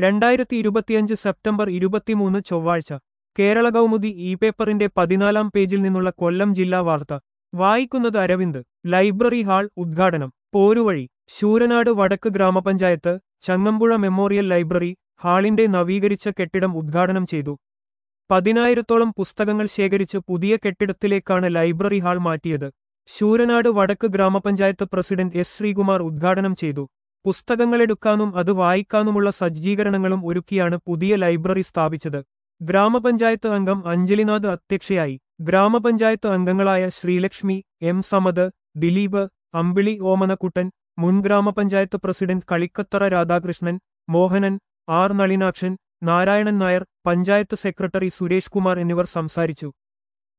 രണ്ടായിരത്തി ഇരുപത്തിയഞ്ച് സെപ്റ്റംബർ ഇരുപത്തിമൂന്ന് ചൊവ്വാഴ്ച കേരള കൗമുദി ഇ പേപ്പറിന്റെ പതിനാലാം പേജിൽ നിന്നുള്ള കൊല്ലം ജില്ലാ വാർത്ത വായിക്കുന്നത് അരവിന്ദ് ലൈബ്രറി ഹാൾ ഉദ്ഘാടനം പോരുവഴി ശൂരനാട് വടക്ക് ഗ്രാമപഞ്ചായത്ത് ചങ്ങമ്പുഴ മെമ്മോറിയൽ ലൈബ്രറി ഹാളിന്റെ നവീകരിച്ച കെട്ടിടം ഉദ്ഘാടനം ചെയ്തു പതിനായിരത്തോളം പുസ്തകങ്ങൾ ശേഖരിച്ച് പുതിയ കെട്ടിടത്തിലേക്കാണ് ലൈബ്രറി ഹാൾ മാറ്റിയത് ശൂരനാട് വടക്ക് ഗ്രാമപഞ്ചായത്ത് പ്രസിഡന്റ് എസ് ശ്രീകുമാർ ഉദ്ഘാടനം ചെയ്തു പുസ്തകങ്ങളെടുക്കാനും അത് വായിക്കാനുമുള്ള സജ്ജീകരണങ്ങളും ഒരുക്കിയാണ് പുതിയ ലൈബ്രറി സ്ഥാപിച്ചത് ഗ്രാമപഞ്ചായത്ത് അംഗം അഞ്ജലിനാഥ് അധ്യക്ഷയായി ഗ്രാമപഞ്ചായത്ത് അംഗങ്ങളായ ശ്രീലക്ഷ്മി എം സമദ് ദിലീപ് അമ്പിളി ഓമനക്കുട്ടൻ മുൻ ഗ്രാമപഞ്ചായത്ത് president Kalikkathara Radhakrishnan Mohanan R Nalinakshan Narayanan Nair panchayat secretary Suresh Kumar എന്നിവർ സംസാരിച്ചു